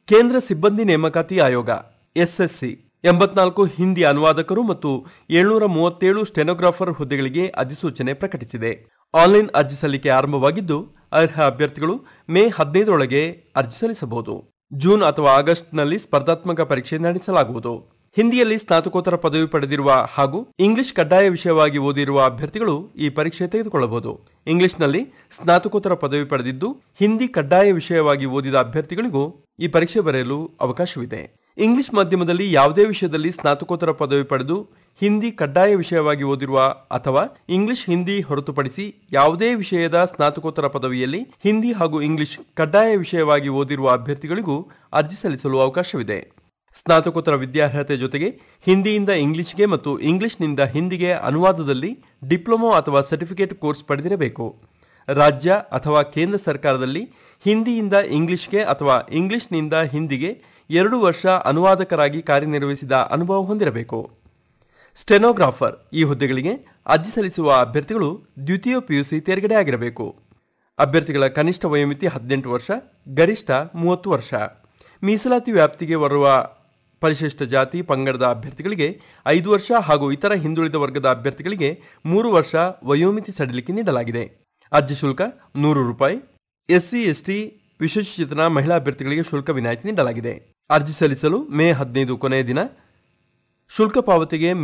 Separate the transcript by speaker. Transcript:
Speaker 1: ಕೇಂದ್ರ ಸಿಬ್ಬಂದಿ ನೇಮಕಾತಿ ಆಯೋಗ ಎಸ್ಎಸ್ಸಿ ಎಂಬತ್ನಾಲ್ಕು ಹಿಂದಿ ಅನುವಾದಕರು ಮತ್ತು ಏಳ್ನೂರ ಮೂವತ್ತೇಳು ಸ್ಟೆನೋಗ್ರಾಫರ್ ಹುದ್ದೆಗಳಿಗೆ ಅಧಿಸೂಚನೆ ಪ್ರಕಟಿಸಿದೆ ಆನ್ಲೈನ್ ಅರ್ಜಿ ಸಲ್ಲಿಕೆ ಆರಂಭವಾಗಿದ್ದು ಅರ್ಹ ಅಭ್ಯರ್ಥಿಗಳು ಮೇ ಹದಿನೈದರೊಳಗೆ ಅರ್ಜಿ ಸಲ್ಲಿಸಬಹುದು ಜೂನ್ ಅಥವಾ ಆಗಸ್ಟ್ನಲ್ಲಿ ಸ್ಪರ್ಧಾತ್ಮಕ ಪರೀಕ್ಷೆ ನಡೆಸಲಾಗುವುದು ಹಿಂದಿಯಲ್ಲಿ ಸ್ನಾತಕೋತ್ತರ ಪದವಿ ಪಡೆದಿರುವ ಹಾಗೂ ಇಂಗ್ಲಿಷ್ ಕಡ್ಡಾಯ ವಿಷಯವಾಗಿ ಓದಿರುವ ಅಭ್ಯರ್ಥಿಗಳು ಈ ಪರೀಕ್ಷೆ ತೆಗೆದುಕೊಳ್ಳಬಹುದು ಇಂಗ್ಲಿಷ್ನಲ್ಲಿ ಸ್ನಾತಕೋತ್ತರ ಪದವಿ ಪಡೆದಿದ್ದು ಹಿಂದಿ ಕಡ್ಡಾಯ ವಿಷಯವಾಗಿ ಓದಿದ ಅಭ್ಯರ್ಥಿಗಳಿಗೂ ಈ ಪರೀಕ್ಷೆ ಬರೆಯಲು ಅವಕಾಶವಿದೆ ಇಂಗ್ಲಿಷ್ ಮಾಧ್ಯಮದಲ್ಲಿ ಯಾವುದೇ ವಿಷಯದಲ್ಲಿ ಸ್ನಾತಕೋತ್ತರ ಪದವಿ ಪಡೆದು ಹಿಂದಿ ಕಡ್ಡಾಯ ವಿಷಯವಾಗಿ ಓದಿರುವ ಅಥವಾ ಇಂಗ್ಲಿಷ್ ಹಿಂದಿ ಹೊರತುಪಡಿಸಿ ಯಾವುದೇ ವಿಷಯದ ಸ್ನಾತಕೋತ್ತರ ಪದವಿಯಲ್ಲಿ ಹಿಂದಿ ಹಾಗೂ ಇಂಗ್ಲಿಷ್ ಕಡ್ಡಾಯ ವಿಷಯವಾಗಿ ಓದಿರುವ ಅಭ್ಯರ್ಥಿಗಳಿಗೂ ಅರ್ಜಿ ಸಲ್ಲಿಸಲು ಅವಕಾಶವಿದೆ ಸ್ನಾತಕೋತ್ತರ ವಿದ್ಯಾರ್ಹತೆ ಜೊತೆಗೆ ಹಿಂದಿಯಿಂದ ಇಂಗ್ಲಿಷ್ಗೆ ಮತ್ತು ಇಂಗ್ಲಿಷ್ನಿಂದ ಹಿಂದಿಗೆ ಅನುವಾದದಲ್ಲಿ ಡಿಪ್ಲೊಮೊ ಅಥವಾ ಸರ್ಟಿಫಿಕೇಟ್ ಕೋರ್ಸ್ ಪಡೆದಿರಬೇಕು ರಾಜ್ಯ ಅಥವಾ ಕೇಂದ್ರ ಸರ್ಕಾರದಲ್ಲಿ ಹಿಂದಿಯಿಂದ ಇಂಗ್ಲಿಷ್ಗೆ ಅಥವಾ ಇಂಗ್ಲಿಷ್ನಿಂದ ಹಿಂದಿಗೆ ಎರಡು ವರ್ಷ ಅನುವಾದಕರಾಗಿ ಕಾರ್ಯನಿರ್ವಹಿಸಿದ ಅನುಭವ ಹೊಂದಿರಬೇಕು ಸ್ಟೆನೋಗ್ರಾಫರ್ ಈ ಹುದ್ದೆಗಳಿಗೆ ಅರ್ಜಿ ಸಲ್ಲಿಸುವ ಅಭ್ಯರ್ಥಿಗಳು ದ್ವಿತೀಯ ಪಿಯುಸಿ ತೇರ್ಗಡೆ ಆಗಿರಬೇಕು ಅಭ್ಯರ್ಥಿಗಳ ಕನಿಷ್ಠ ವಯೋಮಿತಿ ಹದಿನೆಂಟು ವರ್ಷ ಗರಿಷ್ಠ ಮೂವತ್ತು ವರ್ಷ ಮೀಸಲಾತಿ ವ್ಯಾಪ್ತಿಗೆ ಬರುವ ಪರಿಶಿಷ್ಟ ಜಾತಿ ಪಂಗಡದ ಅಭ್ಯರ್ಥಿಗಳಿಗೆ ಐದು ವರ್ಷ ಹಾಗೂ ಇತರ ಹಿಂದುಳಿದ ವರ್ಗದ ಅಭ್ಯರ್ಥಿಗಳಿಗೆ ಮೂರು ವರ್ಷ ವಯೋಮಿತಿ ಸಡಿಲಿಕೆ ನೀಡಲಾಗಿದೆ ಅರ್ಜಿ ಶುಲ್ಕ ನೂರು ರೂಪಾಯಿ ಎಸ್ಸಿ ಎಸ್ಟಿ ವಿಶೇಷಚೇತನ ಮಹಿಳಾ ಅಭ್ಯರ್ಥಿಗಳಿಗೆ ಶುಲ್ಕ ವಿನಾಯಿತಿ ನೀಡಲಾಗಿದೆ ಅರ್ಜಿ ಸಲ್ಲಿಸಲು ಮೇ ಹದಿನೈದು ಕೊನೆಯ ದಿನ ಶುಲ್ಕ ಪಾವತಿಗೆ